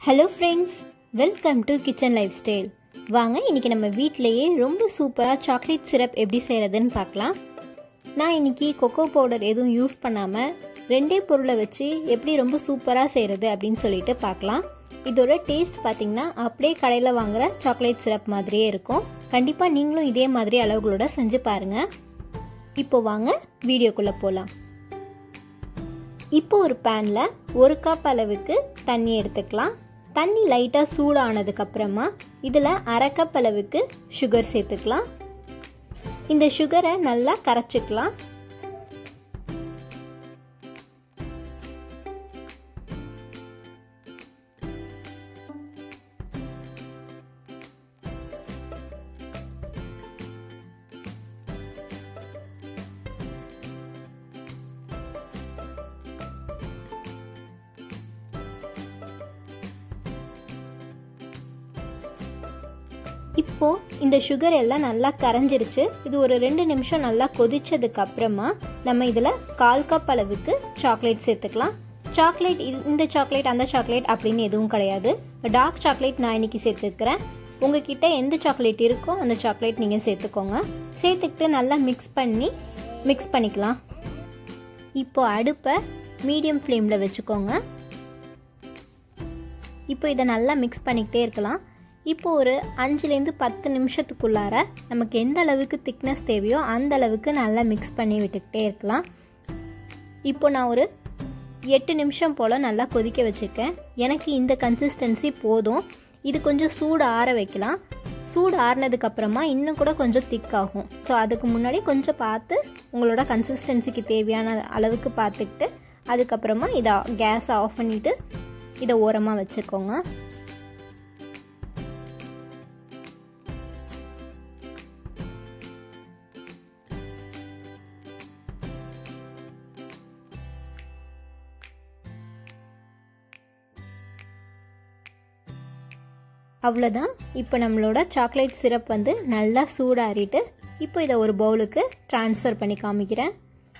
Hello friends welcome to kitchen lifestyle வாங்க இன்றைக்கி நம்ம வீட்டிலையே ரொம்ப சூப்பராக சாக்லேட் சிரப் எப்படி செய்கிறதுன்னு பார்க்கலாம் நான் இன்றைக்கி கொக்கோ பவுடர் எதுவும் யூஸ் பண்ணாமல் ரெண்டே பொருளை வச்சு எப்படி ரொம்ப சூப்பராக செய்கிறது அப்படின்னு சொல்லிட்டு பார்க்கலாம் இதோட டேஸ்ட் பார்த்திங்கன்னா அப்படியே கடையில் வாங்குகிற சாக்லேட் சிரப் மாதிரியே இருக்கும் கண்டிப்பாக நீங்களும் இதே மாதிரி அளவுகளோட செஞ்சு பாருங்கள் இப்போ வாங்க வீடியோக்குள்ளே போகலாம் இப்போ ஒரு பேனில் ஒரு கப் அளவுக்கு தண்ணி எடுத்துக்கலாம் தண்ணி லைட்டாக சூடானதுக்கப்புறமா இதில் அரை கப் அளவுக்கு சுகர் சேர்த்துக்கலாம் இந்த சுகரை நல்லா கரைச்சிக்கலாம் இப்போ இந்த சுகர் எல்லாம் நல்லா கரைஞ்சிருச்சு இது ஒரு ரெண்டு நிமிஷம் நல்லா கொதிச்சதுக்கு அப்புறமா நம்ம இதில் கால் கப் அளவுக்கு சாக்லேட் சேர்த்துக்கலாம் சாக்லேட் இந்த சாக்லேட் அந்த சாக்லேட் அப்படின்னு எதுவும் கிடையாது டார்க் சாக்லேட் நான் இன்னைக்கு சேர்த்துக்கிறேன் உங்ககிட்ட எந்த சாக்லேட் இருக்கோ அந்த சாக்லேட் நீங்கள் சேர்த்துக்கோங்க சேர்த்துக்கிட்டு நல்லா மிக்ஸ் பண்ணி மிக்ஸ் பண்ணிக்கலாம் இப்போ அடுப்பை மீடியம் ஃப்ளேமில் வச்சுக்கோங்க இப்போ இதை நல்லா மிக்ஸ் பண்ணிக்கிட்டே இருக்கலாம் இப்போ ஒரு அஞ்சுலேருந்து பத்து நிமிஷத்துக்குள்ளார நமக்கு எந்த அளவுக்கு திக்னஸ் தேவையோ அந்த அளவுக்கு நல்லா மிக்ஸ் பண்ணி விட்டுக்கிட்டே இருக்கலாம் இப்போ நான் ஒரு எட்டு நிமிஷம் போல் நல்லா கொதிக்க வச்சுருக்கேன் எனக்கு இந்த கன்சிஸ்டன்சி போதும் இது கொஞ்சம் சூடு ஆற வைக்கலாம் சூடு ஆறினதுக்கப்புறமா இன்னும் கூட கொஞ்சம் திக் ஆகும் ஸோ அதுக்கு முன்னாடி கொஞ்சம் பார்த்து உங்களோட கன்சிஸ்டன்சிக்கு தேவையான அளவுக்கு பார்த்துக்கிட்டு அதுக்கப்புறமா இதை கேஸை ஆஃப் பண்ணிவிட்டு இதை ஓரமாக வச்சுக்கோங்க அவ்வளோதான் இப்போ நம்மளோட சாக்லேட் சிரப் வந்து நல்லா சூடாறிட்டு இப்போ இதை ஒரு பவுலுக்கு ட்ரான்ஸ்ஃபர் பண்ணி காமிக்கிறேன்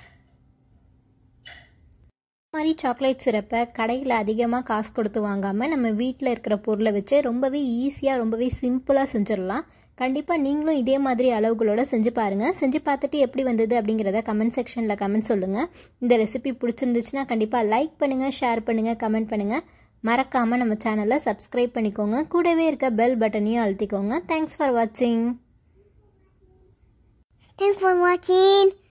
மாதிரி சாக்லேட் சிரப்பை கடையில் அதிகமாக காசு கொடுத்து வாங்காமல் நம்ம வீட்டில் இருக்கிற பொருளை வச்சு ரொம்பவே ஈஸியாக ரொம்பவே சிம்பிளாக செஞ்சிடலாம் கண்டிப்பாக நீங்களும் இதே மாதிரி அளவுகளோட செஞ்சு பாருங்கள் செஞ்சு பார்த்துட்டு எப்படி வந்தது அப்படிங்கிறத கமெண்ட் செக்ஷனில் கமெண்ட் சொல்லுங்கள் இந்த ரெசிபி பிடிச்சிருந்துச்சுன்னா கண்டிப்பாக லைக் பண்ணுங்கள் ஷேர் பண்ணுங்கள் கமெண்ட் பண்ணுங்கள் மறக்காமல் நம்ம சேனலை சப்ஸ்கிரைப் பண்ணிக்கோங்க கூடவே இருக்க பெல் பட்டனையும் அழுத்திக்கோங்க தேங்க்ஸ் ஃபார் வாட்சிங் Thanks for watching.